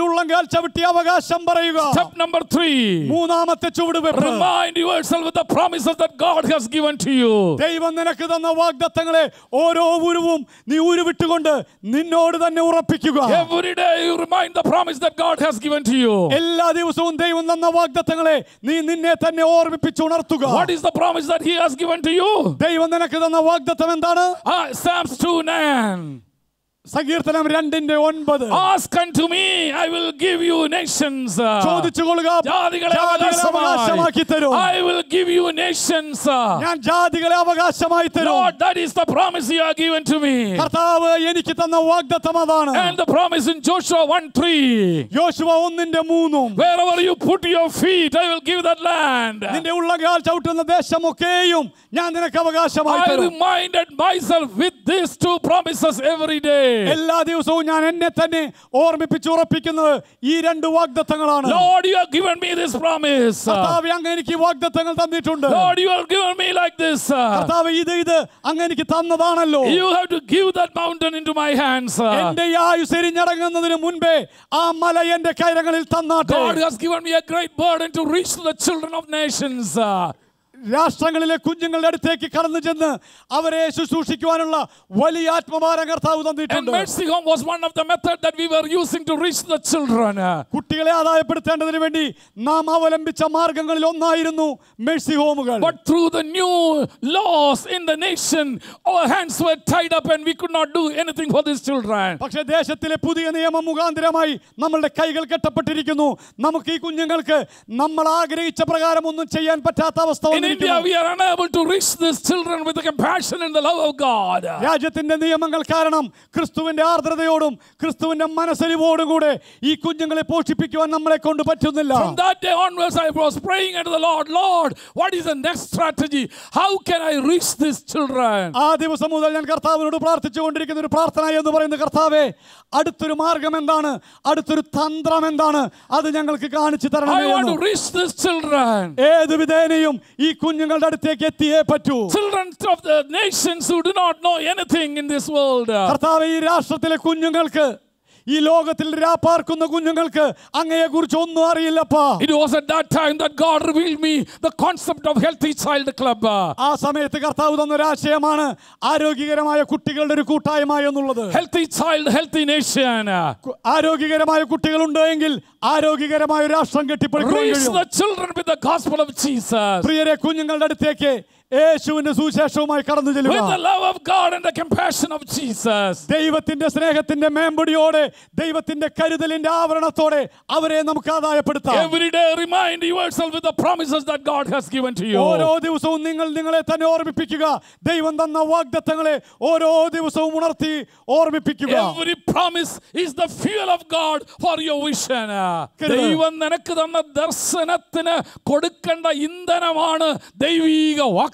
ഉള്ളങ്കാൽ ചവിട്ടി അവകാശം പറയുക Step number three. മൂന്നാമത്തെ ചുവടുവെപ്പ് Remind yourself with the promises that God has given to you. ദൈവം നിനക്ക് തന്ന വാഗ്ദത്തങ്ങളെ ഓരോ ഉരുവും നീ ഉരുവിട്ടുകൊണ്ട് നിന്നോട് തന്നെ ഉറപ്പിക്കുക Every day you remind the promise that God has given to you. എല്ലാ ദിവസവും ദൈവം തന്ന വാഗ്ദത്തങ്ങളെ നീ നിന്നെ തന്നെ ഓർമ്മിപ്പിച്ചുണർത്തുക What is the promise that He has given to you? ദൈവം നിനക്ക് തന്ന വാഗ്ദത്തം എന്താണ് Ah, Psalms 2 9. സങ്കീർത്തനം രണ്ടിന്റെ ഒൻപത് Ask unto me, I will give you nations. ചോദിച്ചു കൊള്ളുക ജാതികളെ ജാതികളെ അവകാശമാക്കി തരും I will give you nations. ഞാൻ ജാതികളെ അവകാശമായി തരും Lord, that is the promise you have given to me. കർത്താവ് എനിക്ക് തന്ന വാഗ്ദത്തം അതാണ് And the promise in Joshua 1 3. യോശുവ ഒന്നിന്റെ മൂന്നും Wherever you put your feet, I will give that land. നിന്റെ ഉള്ളകാൽ ചവിട്ടുന്ന ദേശമൊക്കെയും ഞാൻ നിനക്ക് അവകാശമായി I തരും reminded myself with these two promises every day. എല്ലാ ദിവസവും ഞാൻ എന്നെ തന്നെ ഓർമ്മിപ്പിച്ച് ഉറപ്പിക്കുന്നത് ഈ രണ്ട് വാഗ്ദത്തങ്ങളാണ് Lord, you have given me this promise. കർത്താവ് അങ്ങ് എനിക്ക് ഈ വാഗ്ദത്തങ്ങൾ തന്നിട്ടുണ്ട് Lord, you have given me like this. കർത്താവ് ഇത് ഇത് അങ്ങ് എനിക്ക് തന്നതാണല്ലോ You have to give that mountain into my hands. എന്റെ ഈ ആയുസ് എരിഞ്ഞടങ്ങുന്നതിന് മുൻപേ ആ മല എന്റെ കൈരങ്ങളിൽ തന്നാട്ടെ God has given me a great burden to reach to the children of nations. രാഷ്ട്രങ്ങളിലെ കുഞ്ഞുങ്ങളുടെ അടുത്തേക്ക് കടന്നു ചെന്ന് അവരെ ശുശ്രൂഷിക്കുവാനുള്ള വലിയ ആത്മഭാരം കർത്താവ് And തന്നിട്ടുണ്ട് Mercy Home was one of the methods that we were using to reach the children. കുട്ടികളെ ആദായപ്പെടുത്തേണ്ടതിന് വേണ്ടി നാം അവലംബിച്ച മാർഗങ്ങളിൽ ഒന്നായിരുന്നു മെഴ്സി ഹോമുകൾ But through the new laws in the nation, our hands were tied up and we could not do anything for these children. പക്ഷെ ദേശത്തിലെ പുതിയ നിയമം മുഖാന്തരമായി നമ്മളുടെ കൈകൾ കെട്ടപ്പെട്ടിരിക്കുന്നു നമുക്ക് ഈ കുഞ്ഞുങ്ങൾക്ക് നമ്മൾ ആഗ്രഹിച്ച പ്രകാരം ഒന്നും ചെയ്യാൻ പറ്റാത്ത അവസ്ഥ In India, വന്നിരിക്കുന്നു we are unable to reach these children with the compassion and the love of God. രാജ്യത്തിന്റെ നിയമങ്ങൾ കാരണം ക്രിസ്തുവിന്റെ ആർദ്രതയോടും ക്രിസ്തുവിന്റെ മനസ്സലിവോടും കൂടെ ഈ കുഞ്ഞുങ്ങളെ പോഷിപ്പിക്കുവാൻ നമ്മളെ കൊണ്ട് പറ്റുന്നില്ല From that day onwards, I was praying unto the Lord, Lord, what is the next strategy? How can I reach these children? ആ ദിവസം മുതൽ ഞാൻ കർത്താവിനോട് പ്രാർത്ഥിച്ചു കൊണ്ടിരിക്കുന്ന ഒരു പ്രാർത്ഥന എന്ന് പറയുന്നത് കർത്താവെ അടുത്തൊരു മാർഗം എന്താണ് അടുത്തൊരു തന്ത്രം എന്താണ് അത് ഞങ്ങൾക്ക് കാണിച്ചു I തരണമേ want എന്ന്. to reach these children. ഏത് വിധേനയും ഈ കുഞ്ഞുങ്ങളുടെ അടുത്തേക്ക് എത്തിയേ പറ്റൂ Children of the nations who do not know anything in this world. കർത്താവ് ഈ രാഷ്ട്രത്തിലെ കുഞ്ഞുങ്ങൾക്ക് ഈ ലോകത്തിൽ രാപ്പാർക്കുന്ന കുഞ്ഞുങ്ങൾക്ക് അങ്ങയെ കുറിച്ച് ഒന്നും അറിയില്ലപ്പാ It was at that time that God revealed me the concept of Healthy Child Club. ആ സമയത്ത് കർത്താവ് തന്ന ഒരു ആശയമാണ് ആരോഗ്യകരമായ കുട്ടികളുടെ ഒരു കൂട്ടായ്മ എന്നുള്ളത് Healthy child, healthy nation. കു- ആരോഗ്യകരമായ കുട്ടികളുണ്ട് എങ്കിൽ ആരോഗ്യകരമായ ഒരു രാഷ്ട്രം കെട്ടിപ്പടുക്കാൻ Reach കഴിയും the children with the gospel of Jesus. പ്രിയരെ കുഞ്ഞുങ്ങളുടെ അടുത്തേക്ക് യേശുവിന്റെ സുവിശേഷവുമായി കടന്നു With the ചെല്ലുക love of God and the compassion of Jesus. ദൈവത്തിന്റെ സ്നേഹത്തിന്റെ മേമ്പടിയോടെ ദൈവത്തിന്റെ കരുതലിന്റെ ആവരണത്തോടെ അവരെ നമുക്ക് ആദായപ്പെടുത്താം Every day remind yourself with the promises that God has given to ഓരോ you. ദിവസവും നിങ്ങൾ നിങ്ങളെ തന്നെ ഓർമ്മിപ്പിക്കുക ദൈവം തന്ന വാഗ്ദത്തങ്ങളെ ഓരോ ദിവസവും ഉണർത്തി ഓർമ്മിപ്പിക്കുക Every promise is the fuel of God for your vision. കരുത്. ദൈവം നിനക്ക് തന്ന ദർശനത്തിന് കൊടുക്കേണ്ട ഇന്ധനമാണ് ദൈവീക വാക്തത്വങ്ങള്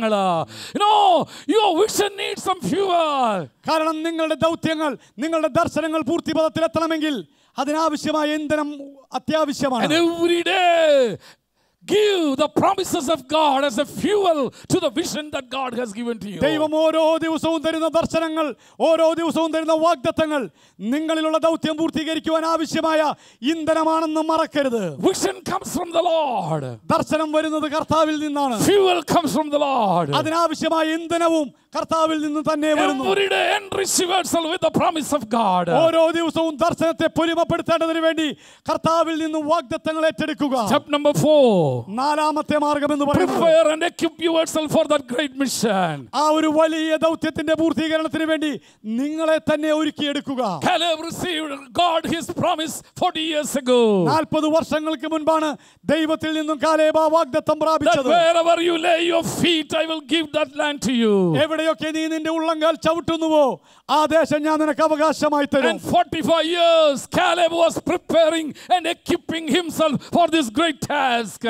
no your vision need some fuel കാരണം നിങ്ങളുടെ ദൗത്യങ്ങൾ നിങ്ങളുടെ ദർശനങ്ങൾ പൂർത്തിപഥത്തിലെത്തണമെങ്കിൽ അതിനാവശ്യമായ ഇന്ധനം and അത്യാവശ്യമാണ് every day give the promises of God as a fuel to the vision that God has given to you. ദൈവം ഓരോ ദിവസവും തരുന്ന ദർശനങ്ങൾ ഓരോ ദിവസവും തരുന്ന വാഗ്ദത്തങ്ങൾ നിങ്ങളിലുള്ള ദൗത്യം പൂർത്തീകരിക്കുവാൻ ആവശ്യമായ ഇന്ധനമാണെന്ന് മറക്കരുത് Vision comes from the Lord. ദർശനം വരുന്നത് കർത്താവിൽ നിന്നാണ് Fuel comes from the Lord. അതിനാവശ്യമായ ഇന്ധനവും കർത്താവിൽ നിന്ന് തന്നെ വരുന്നു Every day enrich yourself with the promise of God. ഓരോ ദിവസവും ദർശനത്തെ പൊലിമപ്പെടുത്തേണ്ടതിന് വേണ്ടി കർത്താവിൽ നിന്നും വാഗ്ദത്തങ്ങൾ ഏറ്റെടുക്കുക Step number four. നാലാമത്തെ മാർഗം എന്ന് പറയുന്നത് Prepare and equip yourself for that great mission. ആ ഒരു വലിയ ദൗത്യത്തിന്റെ പൂർത്തീകരണത്തിന് വേണ്ടി നിങ്ങളെ തന്നെ ഒരുക്കിയെടുക്കുക Caleb received God his promise 40 years ago. നാൽപ്പത് വർഷങ്ങൾക്ക് മുൻപാണ് ദൈവത്തിൽ നിന്നും കാലേബ വാഗ്ദത്തം That പ്രാപിച്ചത് wherever you lay your feet, I will give that land to you. എവിടെയൊക്കെ നീ നിന്റെ ഉള്ളങ്കാൽ ചവിട്ടുന്നുവോ ആ ദേശം ഞാൻ നിനക്ക് അവകാശമായി തരും And 45 years, Caleb was preparing and equipping himself for this great task.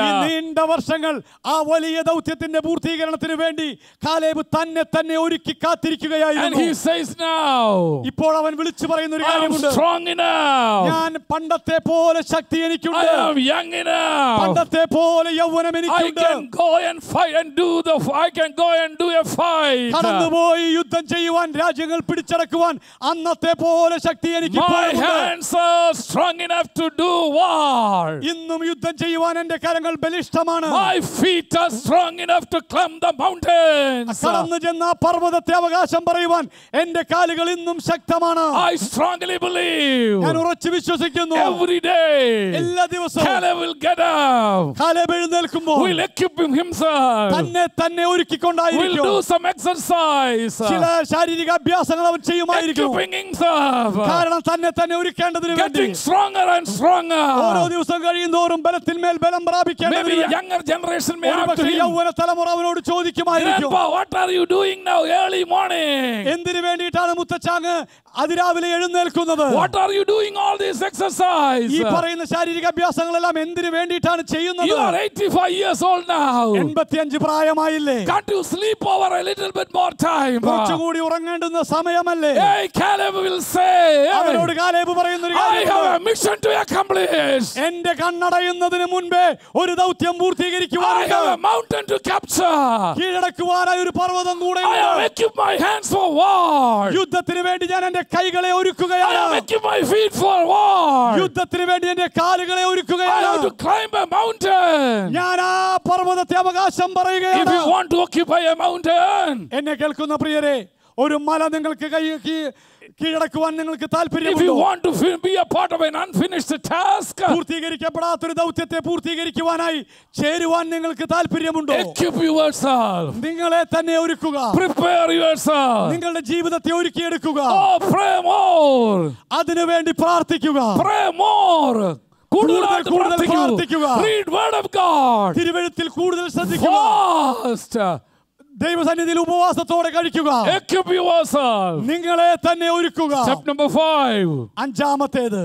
നീണ്ട വർഷങ്ങൾ ആ വലിയ ദൗത്യത്തിന്റെ പൂർത്തീകരണത്തിന് വേണ്ടി കാലേബ് തന്നെ തന്നെ ഒരുക്കി And കാത്തിരിക്കുകയായിരുന്നു he says now, ഇപ്പോൾ അവൻ വിളിച്ചു പറയുന്ന ഒരു I am കാര്യമുണ്ട് strong enough. ഞാൻ പണ്ടത്തെ പോലെ ശക്തി I എനിക്കുണ്ട് am young enough. പണ്ടത്തെ പോലെ യൗവനം I എനിക്കുണ്ട് can go and fight and do the. I can go and do a fight. കടന്നുപോയി യുദ്ധം ചെയ്യുവാൻ രാജ്യങ്ങൾ പിടിച്ചടക്കുവാൻ അന്നത്തെ പോലെ ശക്തി എനിക്ക് My ഇപ്പോഴുമുണ്ട്. hands are strong enough to do war. ഇന്നും യുദ്ധം ചെയ്യുവാൻ എന്റെ കരങ്ങൾ ബലിഷ്ഠമാണ് My feet are strong enough to climb the mountains. കടന്നു ചെന്ന ആ പർവ്വതത്തെ അവകാശം പറയുവാൻ എന്റെ കാലുകൾ ഇന്നും ശക്തമാണ് I strongly believe ഞാൻ ഉറച്ചു വിശ്വസിക്കുന്നു every day എല്ലാ ദിവസവും Caleb will get up, Caleb എഴുന്നേൽക്കുമ്പോൾ will equip him himself, തന്നെ തന്നെ will ഒരുക്കിക്കൊണ്ടായിരിക്കും do some exercise, ചില ശാരീരിക അഭ്യാസങ്ങൾ അവൻ ചെയ്യുമായിരിക്കും equipping himself, കാരണം തന്നെ തന്നെ ഒരുക്കേണ്ടതിന് വേണ്ടി getting stronger and ഓരോ stronger. ദിവസം കഴിയുന്തോറും ബലത്തിന്മേൽ ബലം പ്രാപിക്കേണ്ടതിന് Maybe വേണ്ടി younger generation may have to ഒരുപക്ഷെ him. യൗവന തലമുറ അവനോട് ചോദിക്കുമായിരിക്കും Grandpa, what are you doing now early morning? എന്തിനു വേണ്ടിയിട്ടാണ് മുത്തച്ചാങ് അതിരാവിലെ എഴുന്നേൽക്കുന്നത് What are you doing all this exercise? ഈ പറയുന്ന ശാരീരിക അഭ്യാസങ്ങളെല്ലാം എന്തിനു വേണ്ടിയിട്ടാണ് ചെയ്യുന്നത് You are 85 years old now. എൺപത്തിയഞ്ച് പ്രായമായില്ലേ Can't you sleep over a little bit more time? കുറച്ചുകൂടി ഉറങ്ങേണ്ടുന്ന സമയമല്ലേ Hey, Caleb will say, അവനോട് കാലേബ് പറയുന്ന ഒരു I have കാര്യമുണ്ട്. a mission to accomplish. എന്റെ കണ്ണടയുന്നതിന് മുൻപേ ഒരു ദൗത്യം I have a പൂർത്തീകരിക്കുവാനുണ്ട് mountain to capture. കീഴടക്കുവാനായി ഒരു പർവ്വതം കൂടെ I have equipped my hands for war. യുദ്ധത്തിന് വേണ്ടി ഞാൻ എന്റെ കൈകളെ I have ഒരുക്കുകയാണ് equipped my feet for war. യുദ്ധത്തിന് വേണ്ടി എന്റെ കാലുകളെ I have ഒരുക്കുകയാണ് to climb a mountain. ഞാൻ ആ പർവ്വതത്തെ അവകാശം If പറയുകയാണ് you want to occupy a mountain, എന്നെ കേൾക്കുന്ന പ്രിയരെ ഒരു മല നിങ്ങൾക്ക് കൈ കീ- കീഴടക്കുവാൻ നിങ്ങൾക്ക് if you താല്പര്യമുണ്ടോ want to fi- be a part of an unfinished task, പൂർത്തീകരിക്കപ്പെടാത്തൊരു ദൗത്യത്തെ പൂർത്തീകരിക്കുവാനായി ചേരുവാൻ നിങ്ങൾക്ക് താല്പര്യമുണ്ടോ equip yourself. നിങ്ങളെ തന്നെ ഒരുക്കുക Prepare yourself. നിങ്ങളുടെ ജീവിതത്തെ ഒരുക്കിയെടുക്കുക Oh, pray more. അതിനുവേണ്ടി പ്രാർത്ഥിക്കുക Pray more. കൂടുതലായിട്ട് കൂടുതൽ പ്രാർത്ഥിക്കൂ. പ്രാർത്ഥിക്കുക. Read word of God. തിരുവഴുത്തിൽ കൂടുതൽ ശ്രദ്ധിക്കുക Fast. ദൈവസന്നിധിയിൽ ഉപവാസത്തോടെ കഴിക്കുക Equip yourself. നിങ്ങളെ തന്നെ ഒരുക്കുക Step number five. അഞ്ചാമത്തേത്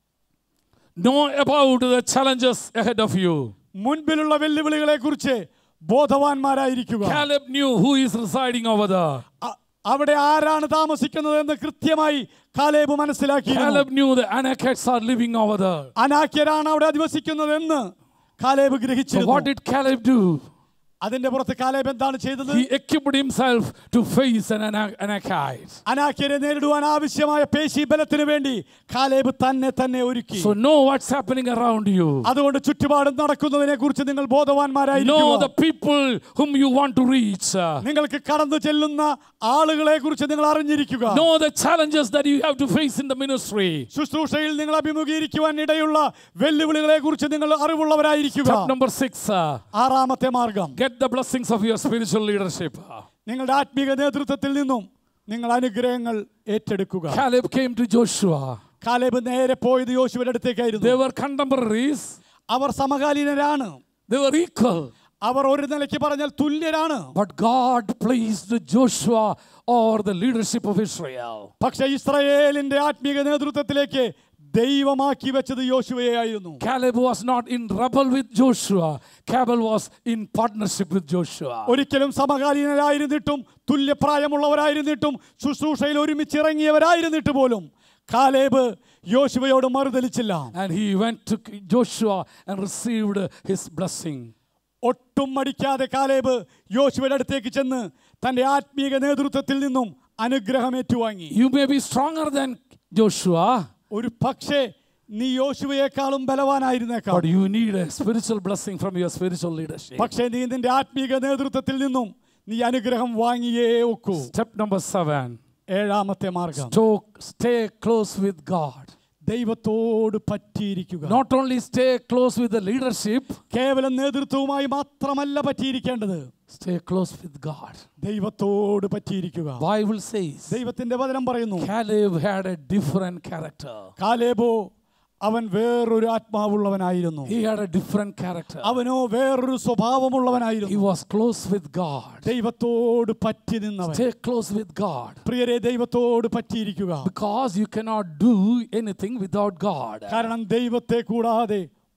Know about the challenges ahead of you. മുൻപിലുള്ള വെല്ലുവിളികളെ കുറിച്ച് ബോധവാന്മാരായിരിക്കുക Caleb knew who is residing over there. അ- അവിടെ ആരാണ് താമസിക്കുന്നത് എന്ന് കൃത്യമായി കാലേബ് മനസ്സിലാക്കി Caleb knew the Anakites are living over there. അനാക്യരാണ് അവിടെ അധിവസിക്കുന്നത് എന്ന് കാലേബ് So what ഗ്രഹിച്ചിരുന്നു did Caleb do? അതിന്റെ പുറത്ത് കാലേബ് എന്താണ് ചെയ്തത് He equipped himself to face an Ana- Anakite. അനാക്യരെ നേരിടുവാൻ ആവശ്യമായ പേശി ബലത്തിന് വേണ്ടി കാലേബ് തന്നെ തന്നെ ഒരുക്കി So know what's happening around you. അതുകൊണ്ട് ചുറ്റുപാടും നടക്കുന്നതിനെ കുറിച്ച് നിങ്ങൾ Know the ബോധവാന്മാരായിരിക്കും people whom you want to reach. നിങ്ങൾക്ക് കടന്നു ചെല്ലുന്ന ആളുകളെ കുറിച്ച് നിങ്ങൾ അറിഞ്ഞിരിക്കുക Know the challenges that you have to face in the ministry. ശുശ്രൂഷയിൽ നിങ്ങൾ അഭിമുഖീകരിക്കുവാൻ ഇടയുള്ള വെല്ലുവിളികളെ കുറിച്ച് നിങ്ങൾ അറിവുള്ളവരായിരിക്കുക Step number six. uh, ആറാമത്തെ മാർഗം Get the blessings of your spiritual leadership. നിങ്ങളുടെ ആത്മീക നേതൃത്വത്തിൽ നിന്നും നിങ്ങൾ അനുഗ്രഹങ്ങൾ ഏറ്റെടുക്കുക Caleb came to Joshua. Caleb നേരെ പോയത് യോശുവിന്റെ അടുത്തേക്കായിരുന്നു They were contemporaries. Our സമകാലീനരാണ് They were equal. അവർ ഒരു നിലയ്ക്ക് പറഞ്ഞാൽ തുല്യരാണ് But God placed Joshua over the leadership of Israel. പക്ഷെ ഇസ്രയേലിന്റെ ആത്മീക നേതൃത്വത്തിലേക്ക് ദൈവമാക്കി വെച്ചത് യോശുവയായിരുന്നു Caleb was not in rebel with Joshua. Caleb was in partnership with Joshua. ഒരിക്കലും സമകാലീനരായിരുന്നിട്ടും തുല്യപ്രായമുള്ളവരായിരുന്നിട്ടും ശുശ്രൂഷയിൽ ഒരുമിച്ചിറങ്ങിയവരായിരുന്നിട്ട് പോലും കാലേബ് യോശുവയോട് മറുതലിച്ചില്ല And he went to Joshua and received his blessing. ഒട്ടും മടിക്കാതെ കാലേബ് യോശുവയുടെ അടുത്തേക്ക് ചെന്ന് തന്റെ ആത്മീക നേതൃത്വത്തിൽ നിന്നും അനുഗ്രഹം ഏറ്റുവാങ്ങി You may be stronger than Joshua, ഒരു പക്ഷേ നീ യോശുവയെക്കാളും ബലവാനായിരുന്നേക്കാം but you need a spiritual blessing from your spiritual leadership. പക്ഷേ നീ നിന്റെ ആത്മീക നേതൃത്വത്തിൽ നിന്നും നീ അനുഗ്രഹം വാങ്ങിയേ ഒക്കൂ Step number seven ഏഴാമത്തെ മാർഗം to- stay close with God. ദൈവത്തോട് പറ്റിയിരിക്കുക Not only stay close with the leadership, കേവലം നേതൃത്വവുമായി മാത്രമല്ല പറ്റിയിരിക്കേണ്ടത് stay close with God. ദൈവത്തോട് പറ്റിയിരിക്കുക Bible says ദൈവത്തിന്റെ വചനം പറയുന്നു Caleb had a different character. കാലേബോ അവൻ വേറൊരു ആത്മാവുള്ളവനായിരുന്നു He had a different character. അവനോ വേറൊരു He സ്വഭാവമുള്ളവനായിരുന്നു was close with God. ദൈവത്തോട് പറ്റി നിന്നവൻ Stay close with God. പ്രിയരെ ദൈവത്തോട് പറ്റിയിരിക്കുക Because you cannot do anything without God. കാരണം ദൈവത്തെ കൂടാതെ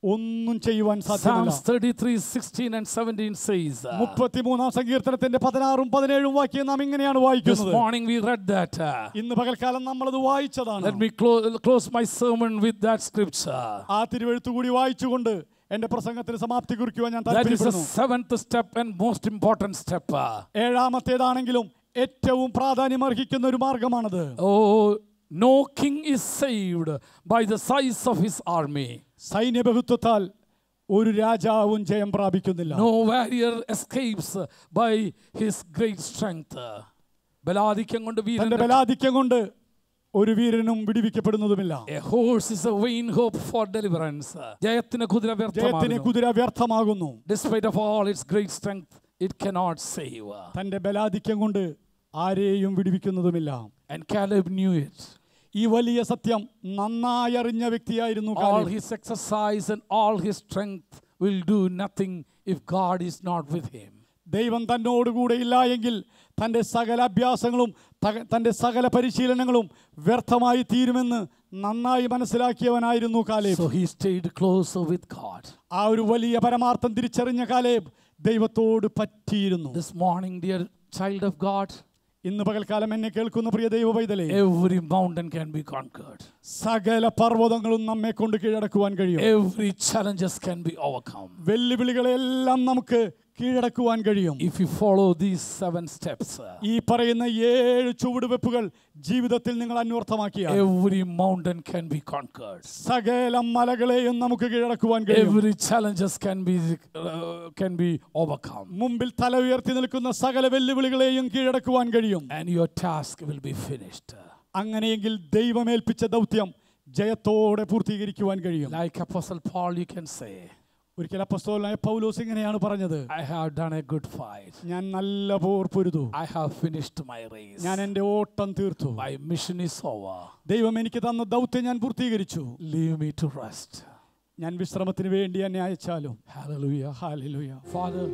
ഒന്നും ചെയ്യുവാൻ സാധ്യമല്ല Psalms 33 16 and 17 says, uh, മുപ്പത്തിമൂന്നാം സങ്കീർത്തനത്തിന്റെ പതിനാറും പതിനേഴും വാക്യം നാം ഇങ്ങനെയാണ് This വായിക്കുന്നത് morning we read that. uh, ഇന്ന് പകൽക്കാലം നമ്മളത് വായിച്ചതാണ് Let me clo- close my sermon with that scripture. ആ തിരുവെഴുത്തു കൂടി വായിച്ചുകൊണ്ട് എന്റെ പ്രസംഗത്തിന് സമാപ്തി കുറിക്കുവാൻ ഞാൻ That is the താല്പര്യപ്പെടുന്നു seventh step and most important step. uh. ഏഴാമത്തേതാണെങ്കിലും ഏറ്റവും പ്രാധാന്യം അർഹിക്കുന്ന ഒരു മാർഗമാണത് Oh, no king is saved by the size of his army. സൈന്യബഹുത്വത്താൽ ഒരു രാജാവും ജയം പ്രാപിക്കുന്നില്ല No warrior escapes by his great strength. ബലാധിക്യം കൊണ്ട് തന്റെ വീരന്റെ ബലാധിക്യം കൊണ്ട് ഒരു വീരനും വിടിവിക്കപ്പെടുന്നതുമില്ല A horse is a vain hope for deliverance. ജയത്തിന് കുതിര ജയത്തിന് വ്യർത്ഥമാകുന്നു. കുതിര വ്യർത്ഥമാകുന്നു Despite of all its great strength, it cannot save. തന്റെ ബലാധിക്യം കൊണ്ട് ആരെയും വിടിവിക്കുന്നതുമില്ല And Caleb knew it. ഈ വലിയ സത്യം നന്നായി അറിഞ്ഞ വ്യക്തിയായിരുന്നു All Caleb. his exercise and all his strength will do nothing if God is not with him. ദൈവം തന്നോടുകൂടെ ഇല്ല എങ്കിൽ തൻ്റെ സകല അഭ്യാസങ്ങളും തക- തൻ്റെ സകല പരിശീലനങ്ങളും വ്യർത്ഥമായി തീരുമെന്ന് നന്നായി മനസ്സിലാക്കിയവനായിരുന്നു Caleb So he stayed closer with God. ആ ഒരു വലിയ പരമാർത്ഥം തിരിച്ചറിഞ്ഞ കാലേബ് ദൈവത്തോട് പറ്റിയിരുന്നു This morning, dear child of God, ഇന്ന് പകൽക്കാലം എന്നെ കേൾക്കുന്ന പ്രിയ ദൈവ പൈതലേ every mountain can be conquered. സകല പർവ്വതങ്ങളും നമ്മെ കൊണ്ട് കീഴടക്കുവാൻ കഴിയും Every challenges can be overcome. വെല്ലുവിളികളെല്ലാം നമുക്ക് കീഴടക്കുവാൻ കഴിയും If you follow these seven steps, ഈ പറയുന്ന ഏഴ് ചുവടുവെപ്പുകൾ ജീവിതത്തിൽ നിങ്ങൾ അന്വർത്ഥമാക്കിയ every mountain can be conquered. സകല മലകളെയും നമുക്ക് കീഴടക്കുവാൻ കഴിയും Every challenges can be uh, can be overcome, മുമ്പിൽ തല ഉയർത്തി നിൽക്കുന്ന സകല വെല്ലുവിളികളെയും കീഴടക്കുവാൻ കഴിയും and your task will be finished. അങ്ങനെയെങ്കിൽ ദൈവമേൽപ്പിച്ച ദൗത്യം ജയത്തോടെ പൂർത്തീകരിക്കുവാൻ കഴിയും Like Apostle Paul, you can say, ഒരിക്കൽ അപ്പസ്തോലനായ പൗലോസ് ഇങ്ങനെയാണ് പറഞ്ഞത് "I have done a good fight. ഞാൻ നല്ല പോർ പൊരുതു I have finished my race. ഞാൻ എൻ്റെ ഓട്ടം തീർത്തു My mission is over. ദൈവം എനിക്ക് തന്ന ദൗത്യം ഞാൻ പൂർത്തീകരിച്ചു Leave me to rest." ഞാൻ വിശ്രമത്തിന് വേണ്ടി എന്നെ അയച്ചാലും Hallelujah. Hallelujah Father,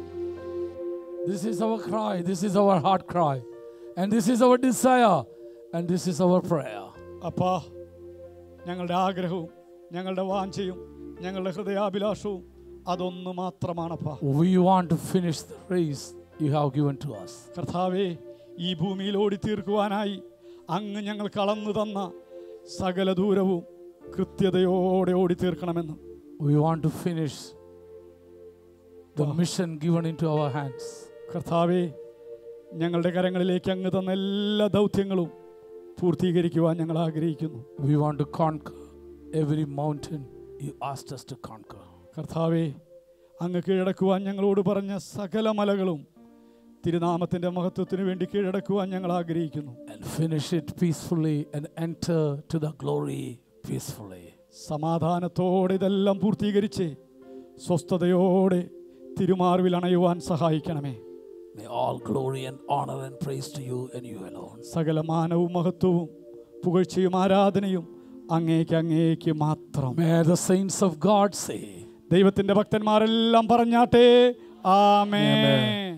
this is our cry, this is our heart cry, and this is our desire, and this is our prayer. അപ്പാ ഞങ്ങളുടെ ആഗ്രഹവും ഞങ്ങളുടെ വാഞ്ചയും ഞങ്ങളുടെ ഹൃദയാഭിലാഷവും അതൊന്നു മാത്രമാണപ്പാ We want to finish the race you have given to us. കർത്താവേ ഈ ഭൂമിയിൽ ഓടി തീർക്കുവാനായി അങ്ങ് ഞങ്ങൾക്ക് അളന്നു തന്ന സകല ദൂരവും കൃത്യതയോടെ ഓടി തീർക്കണമെന്ന് We want to finish the Wow. mission given into our hands. കർത്താവേ ഞങ്ങളുടെ കരങ്ങളിലേക്ക് അങ്ങ് തന്ന എല്ലാ ദൗത്യങ്ങളും പൂർത്തീകരിക്കുവാൻ ഞങ്ങൾ ആഗ്രഹിക്കുന്നു We want to conquer every mountain you asked us to conquer. കർത്താവേ അങ്ങ് കീഴടക്കുവാൻ ഞങ്ങളോട് പറഞ്ഞ സകല മലകളും തിരുനാമത്തിൻ്റെ മഹത്വത്തിന് വേണ്ടി കീഴടക്കുവാൻ ഞങ്ങൾ ആഗ്രഹിക്കുന്നു And finish it peacefully and enter to the glory peacefully. സമാധാനത്തോടെ ഇതെല്ലാം പൂർത്തീകരിച്ച് സ്വസ്ഥതയോടെ തിരുമാർവിൽ അണയുവാൻ സഹായിക്കണമേ May all glory and honor and praise to you and you alone. സകല മാനവും മഹത്വവും പുകഴ്ചയും ആരാധനയും അങ്ങേക്ക് അങ്ങേക്ക് മാത്രം May the saints of God say, ദൈവത്തിന്റെ ഭക്തന്മാരെല്ലാം പറഞ്ഞാട്ടെ ആമേ Amen.